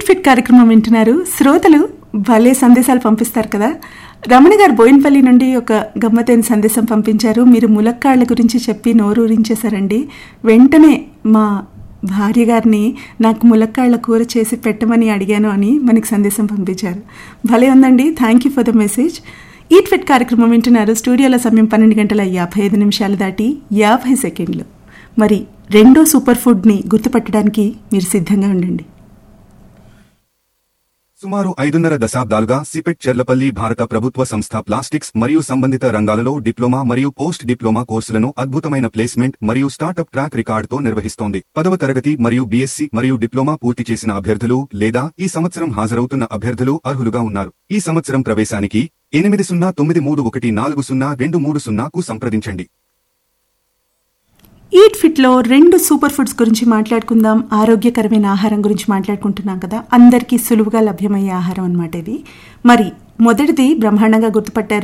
eat fit కార్యక్రమం వింటున్నారు శ్రోతలు భలే సందేశాలు పంపిస్తారు కదా రమణ గారు బోయిన్పల్లి నుండి ఒక గమ్మతైన సందేశం పంపించారు మీరు ములక్కాళ్ళ గురించి చెప్పి నోరూరించేశారండి వెంటనే మా భార్య గారిని నాకు ములక్కాళ్ళ కూర చేసి పెట్టమని అడిగాను అని మనకి సందేశం పంపించారు భలే ఉందండి thank you for the message eat fit కార్యక్రమం వింటున్నారు స్టూడియోలో సమయం పన్నెండు గంటల యాభై ఐదు నిమిషాలు దాటి యాభై సెకండ్లు మరి రెండో సూపర్ ఫుడ్ని గుర్తుపట్టడానికి మీరు సిద్ధంగా ఉండండి సుమారు ఐదున్నర దశాబ్దాలుగా సిపెట్ చెర్లపల్లి భారత ప్రభుత్వ సంస్థ ప్లాస్టిక్స్ మరియు సంబంధిత రంగాలలో డిప్లొమా మరియు పోస్ట్ డిప్లొమా కోర్సులను అద్భుతమైన ప్లేస్మెంట్ మరియు స్టార్టప్ ట్రాక్ రికార్డుతో నిర్వహిస్తోంది పదవ తరగతి మరియు బీఎస్సీ మరియు డిప్లొమా పూర్తి చేసిన అభ్యర్థులు లేదా ఈ సంవత్సరం హాజరవుతున్న అభ్యర్థులు అర్హులుగా ఉన్నారు ఈ సంవత్సరం ప్రవేశానికి ఎనిమిది సున్నా తొమ్మిది మూడు ఒకటి నాలుగు సున్నా రెండు మూడు సున్నాకు సంప్రదించండి ఈట్ ఫిట్లో రెండు సూపర్ ఫుడ్స్ గురించి మాట్లాడుకుందాం ఆరోగ్యకరమైన ఆహారం గురించి మాట్లాడుకుంటున్నాం కదా అందరికీ సులువుగా లభ్యమయ్యే ఆహారం అన్నమాట ఇది మరి మొదటిది బ్రహ్మాండంగా గుర్తుపట్టారు